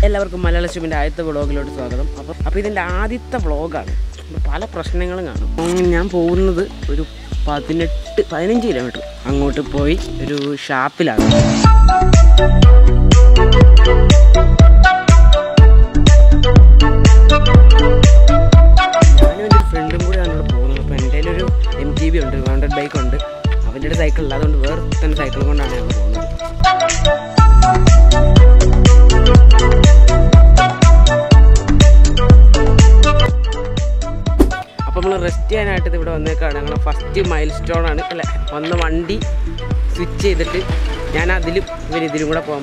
എല്ലാവർക്കും മലയാള ശുഭിൻ്റെ ആദ്യത്തെ വ്ളോഗിലോട്ട് സ്വാഗതം അപ്പോൾ അപ്പോൾ ഇതിൻ്റെ ആദ്യത്തെ വ്ളോഗാണ് പല പ്രശ്നങ്ങളും കാണും ഉം, ഞാൻ പോകുന്നത് ഒരു പതിനെട്ട് പതിനഞ്ച് കിലോമീറ്റർ അങ്ങോട്ട് പോയി ഒരു ഷാപ്പിലാണ് ഞാനും എൻ്റെ ഒരു ഫ്രണ്ടും കൂടിയാണ് ഇവിടെ പോകുന്നത് അപ്പോൾ എൻ്റെ ഒരു എം ജി ബി ഉണ്ട് ഹൺഡ്രഡ് ബൈക്ക് ഉണ്ട് അവൻ്റെ ഒരു സൈക്കിൾ ഇല്ല അതുകൊണ്ട് വേറെ തന്നെ സൈക്കിൾ കൊണ്ടാണ് ഞങ്ങൾ പോകുന്നത് അപ്പോൾ നമ്മൾ റെസ്റ്റ് ചെയ്യാനായിട്ട് ഇത് ഇവിടെ വന്നേക്കാണ് ഞങ്ങൾ ഫസ്റ്റ് മൈൽ സ്റ്റോൺ ആണ് അല്ലേ വന്ന് വണ്ടി സ്വിച്ച് ചെയ്തിട്ട് ഞാൻ അതിലും ഇവർ ഇതിലും കൂടെ പോകാൻ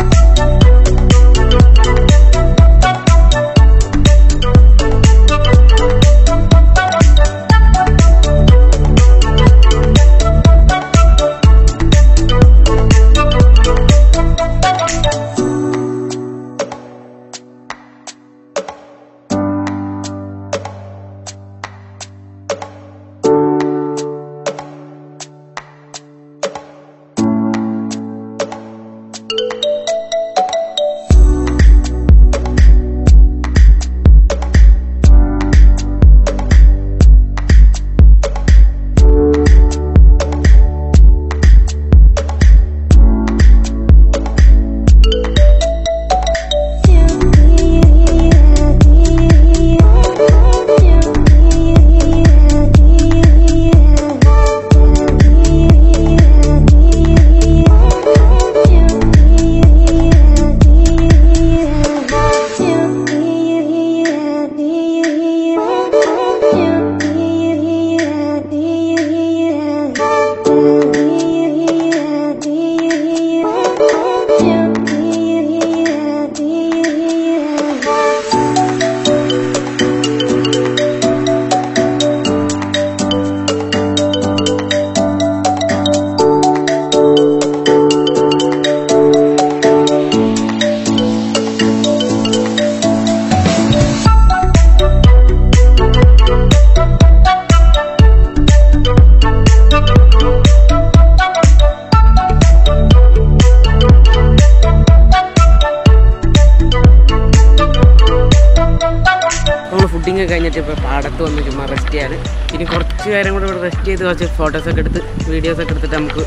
നമ്മൾ ഫുഡിങ് കഴിഞ്ഞിട്ട് ഇപ്പോൾ പാടത്ത് വന്ന് ചുമ്മാ റെസ്റ്റ് ചെയ്യാണ് ഇനി കുറച്ച് നേരം കൂടെ ഇവിടെ റെസ്റ്റ് ചെയ്ത് കുറച്ച് ഫോട്ടോസൊക്കെ എടുത്ത് വീഡിയോസൊക്കെ എടുത്തിട്ട് നമുക്ക്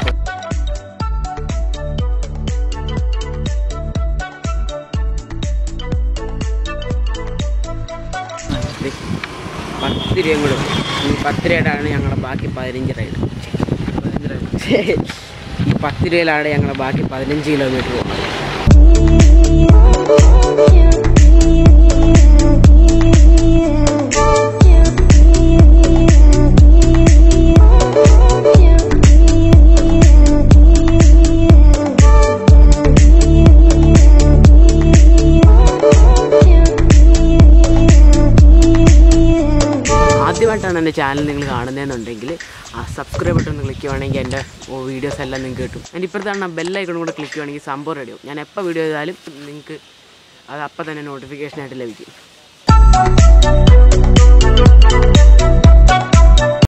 ദേ, പത്ത് രൂപയും കൂടെ ഉണ്ട്. ഈ പത്ത് രൂപയുടെയാണ് ഞങ്ങളുടെ ബാക്കി പതിനഞ്ച് റൈഡ് ഈ പത്ത് രൂപയിലാണ് ഞങ്ങളുടെ ബാക്കി പതിനഞ്ച് കിലോമീറ്റർ പോകുന്നത് ആദ്യമായിട്ടാണ് എൻ്റെ ചാനൽ നിങ്ങൾ കാണുന്നതെന്നുണ്ടെങ്കിൽ ആ സബ്സ്ക്രൈബ് ബട്ടൺ ക്ലിക്ക് ചെയ്യുവാണെങ്കിൽ എൻ്റെ വീഡിയോസ് എല്ലാം നിങ്ങൾക്ക് കിട്ടും അതിൻ്റെ ഇപ്പുറത്താണ് ബെല്ലൈക്കണും കൂടെ ക്ലിക്ക് ചെയ്യുവാണെങ്കിൽ സംഭവം റെഡിയാവും ഞാൻ എപ്പോൾ വീഡിയോ ചെയ്താലും നിങ്ങൾക്ക് അത് അപ്പം തന്നെ നോട്ടിഫിക്കേഷനായിട്ട് ലഭിക്കും